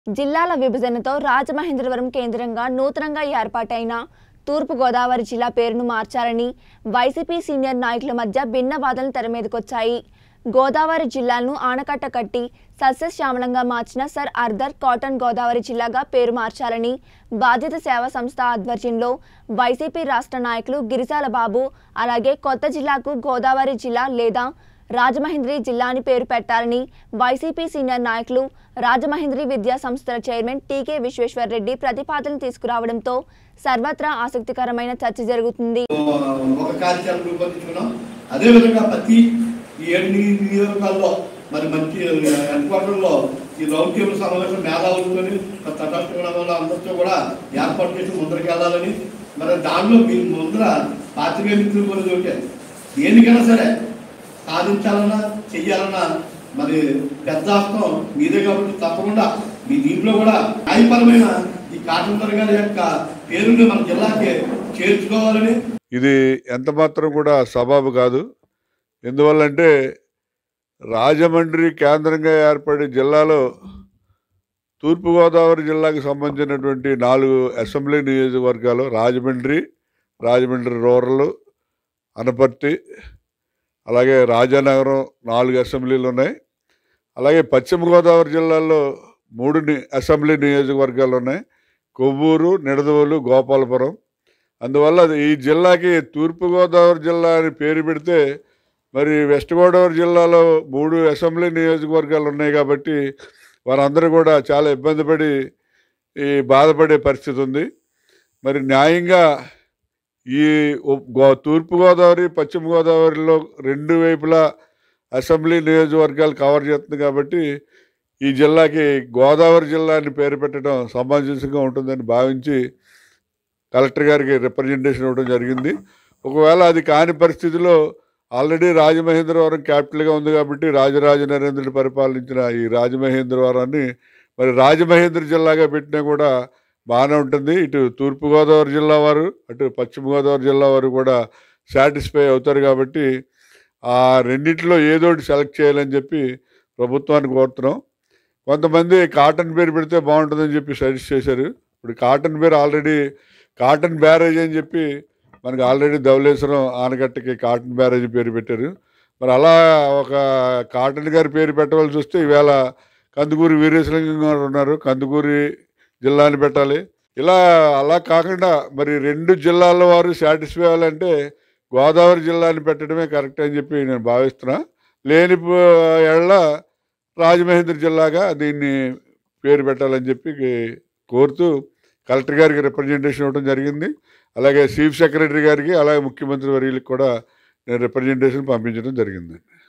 జిల్లాల విభజనతో రాజమహేంద్రవరం కేంద్రంగా నూతనంగా ఏర్పాటైన తూర్పుగోదావరి జిల్లా పేరును మార్చాలని వైసీపీ సీనియర్ నాయకుల మధ్య భిన్న వాదనలు తెరమీదకొచ్చాయి గోదావరి జిల్లాను ఆనకట్ట కట్టి సస్యశ్యామలంగా మార్చిన సర్ ఆర్థర్ కాటన్ గోదావరి జిల్లాగా పేరు మార్చాలని బాధ్యత సేవా సంస్థ ఆధ్వర్యంలో వైసీపీ రాష్ట్ర నాయకులు గిరిజాల బాబు అలాగే కొత్త జిల్లాకు గోదావరి జిల్లా లేదా రాజమహేంద్రి జిల్లా అని పేరు పెట్టాలని వైసీపీ సీనియర్ నాయకులు రాజమహేంద్రి విద్యా సంస్థల చైర్మన్ టీకే విశ్వేశ్వర్ రెడ్డి ప్రతిపాదన తీసుకురావడంతో సర్వత్రా ఆసక్తికరమైన చర్చ జరుగుతుంది ఒక కార్యాచరణ రూపొందించుకున్నాం అదేవిధంగా ప్రతి ఈ ఏడు ని- నియోజకవర్గాల్లో మరి మంచి హెడ్ క్వార్టర్లో ఈ రౌండ్ టేబుల్ సమావేశం మేధావులతోని తటస్థ వల్ల అందరితో కూడా ఏర్పాటు చేసి ముందరికి వెళ్ళాలని మరి దానిలో మీ ముందర పాత్రికేయ మిత్రులు కూడా దొరికారు దేనికైనా సరే సాధించాలన్నా చెయ్యాలన్నా మరి పెద్ద హస్తం మీదే కాబట్టి తప్పకుండా మీ దీంట్లో కూడా న్యాయపరమైన ఈ కాటన్ గారి యొక్క పేరుని మన జిల్లాకి చేర్చుకోవాలని ఇది ఎంత మాత్రం కూడా సబాబు కాదు ఎందువల్లంటే రాజమండ్రి కేంద్రంగా ఏర్పడే జిల్లాలో తూర్పుగోదావరి జిల్లాకు సంబంధించినటువంటి నాలుగు అసెంబ్లీ నియోజకవర్గాలు రాజమండ్రి రాజమండ్రి రూరల్ అనపర్తి అలాగే రాజానగరం నాలుగు అసెంబ్లీలు ఉన్నాయి అలాగే పశ్చిమ గోదావరి జిల్లాలో మూడు ని- అసెంబ్లీ నియోజకవర్గాలు ఉన్నాయి కొవ్వూరు నిడదవోలు గోపాలపురం అందువల్ల అది ఈ జిల్లాకి తూర్పుగోదావరి జిల్లా అని పేరు పెడితే మరి వెస్ట్ గోదావరి జిల్లాలో మూడు అసెంబ్లీ నియోజకవర్గాలు ఉన్నాయి కాబట్టి వారందరూ కూడా చాలా ఇబ్బంది పడి ఈ బాధపడే పరిస్థితి ఉంది మరి న్యాయంగా ఈ ఉ- గో- తూర్పుగోదావరి పశ్చిమ గోదావరిలో రెండు వైపులా అసెంబ్లీ నియోజకవర్గాలు కవర్ చేస్తుంది కాబట్టి ఈ జిల్లాకి గోదావరి జిల్లా అని పేరు పెట్టడం సమంజసంగా ఉంటుందని భావించి కలెక్టర్ గారికి రిప్రజెంటేషన్ ఇవ్వడం జరిగింది ఒకవేళ అది కాని పరిస్థితిలో ఆల్రెడీ రాజమహేంద్రవరం క్యాపిటల్గా ఉంది కాబట్టి రాజరాజ నరేంద్రుడు పరిపాలించిన ఈ రాజమహేంద్రవరాన్ని మరి రాజమహేంద్ర జిల్లాగా పెట్టినా కూడా బాగానే ఉంటుంది ఇటు తూర్పుగోదావరి జిల్లా వారు అటు పశ్చిమ గోదావరి జిల్లా వారు కూడా సాటిస్ఫై అవుతారు కాబట్టి ఆ రెండిట్లో ఏదో ఒకటి సెలెక్ట్ చేయాలని చెప్పి ప్రభుత్వాన్ని కోరుతున్నాం కొంతమంది కాటన్ పేరు పెడితే బాగుంటుందని చెప్పి సజెస్ట్ చేశారు ఇప్పుడు కాటన్ పేరు ఆల్రెడీ కాటన్ బ్యారేజ్ అని చెప్పి మనకి ఆల్రెడీ ధవళేశ్వరం ఆనకట్టకి కాటన్ బ్యారేజ్ పేరు పెట్టారు మరి అలా ఒక కాటన్ గారి పేరు పెట్టవలసి వస్తే ఈవేళ కందుకూరి వీరేశలింగం గారు ఉన్నారు కందుకూరి జిల్లా అని పెట్టాలి ఇలా అలా కాకుండా మరి రెండు జిల్లాల వారు సాటిస్ఫై అవ్వాలంటే గోదావరి జిల్లాని పెట్టడమే కరెక్ట్ అని చెప్పి నేను భావిస్తున్నా లేని ప- ఏళ్ళ రాజమహేంద్ర జిల్లాగా దీన్ని పేరు పెట్టాలని చెప్పి కోరుతూ కలెక్టర్ గారికి రిప్రజెంటేషన్ ఇవ్వడం జరిగింది అలాగే చీఫ్ సెక్రటరీ గారికి అలాగే ముఖ్యమంత్రి వర్యులకు కూడా నేను రిప్రజెంటేషన్ పంపించడం జరిగింది